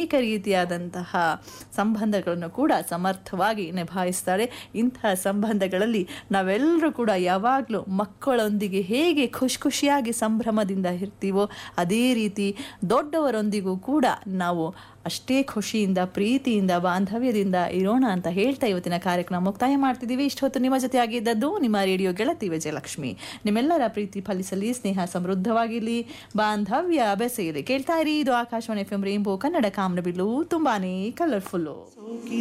ಅನೇಕ ರೀತಿಯಾದಂತಹ ಸಂಬಂಧಗಳನ್ನು ಕೂಡ ಸಮರ್ಥವಾಗಿ ನಿಭಾಯಿಸ್ತಾಳೆ ಇಂತಹ ಸಂಬಂಧಗಳಲ್ಲಿ ನಾವೆಲ್ಲರೂ ಕೂಡ ಯಾವಾಗಲೂ ಮಕ್ಕಳೊಂದಿಗೆ ಹೇಗೆ ಖುಷಿ ಖುಷಿಯಾಗಿ ಸಂಭ್ರಮದಿಂದ ಇರ್ತೀವೋ ಅದೇ ರೀತಿ ದೊಡ್ಡವರೊಂದಿಗೂ ಕೂಡ ನಾವು ಅಷ್ಟೇ ಖುಷಿಯಿಂದ ಪ್ರೀತಿಯಿಂದ ಬಾಂಧವ್ಯದಿಂದ ಇರೋಣ ಅಂತ ಹೇಳ್ತಾ ಇವತ್ತಿನ ಕಾರ್ಯಕ್ರಮ ಮುಕ್ತಾಯ ಮಾಡ್ತಿದ್ದೀವಿ ಇಷ್ಟೊತ್ತು ನಿಮ್ಮ ಜೊತೆ ಆಗಿದ್ದದ್ದು ನಿಮ್ಮ ರೇಡಿಯೋ ಗೆಳತಿ ವಿಜಯಲಕ್ಷ್ಮಿ ನಿಮ್ಮೆಲ್ಲರ ಪ್ರೀತಿ ಫಲಿಸಲಿ ಸ್ನೇಹ ಸಮೃದ್ಧವಾಗಿರಲಿ ಬಾಂಧವ್ಯ ಬೆಸೆಯಲಿ ಕೇಳ್ತಾ ಇರಿ ಇದು Akashvani F M rainbow Kannada ಕಾಮನಬಿಲ್ಲು ತುಂಬಾನೇ ಕಲರ್ಫುಲ್ಲು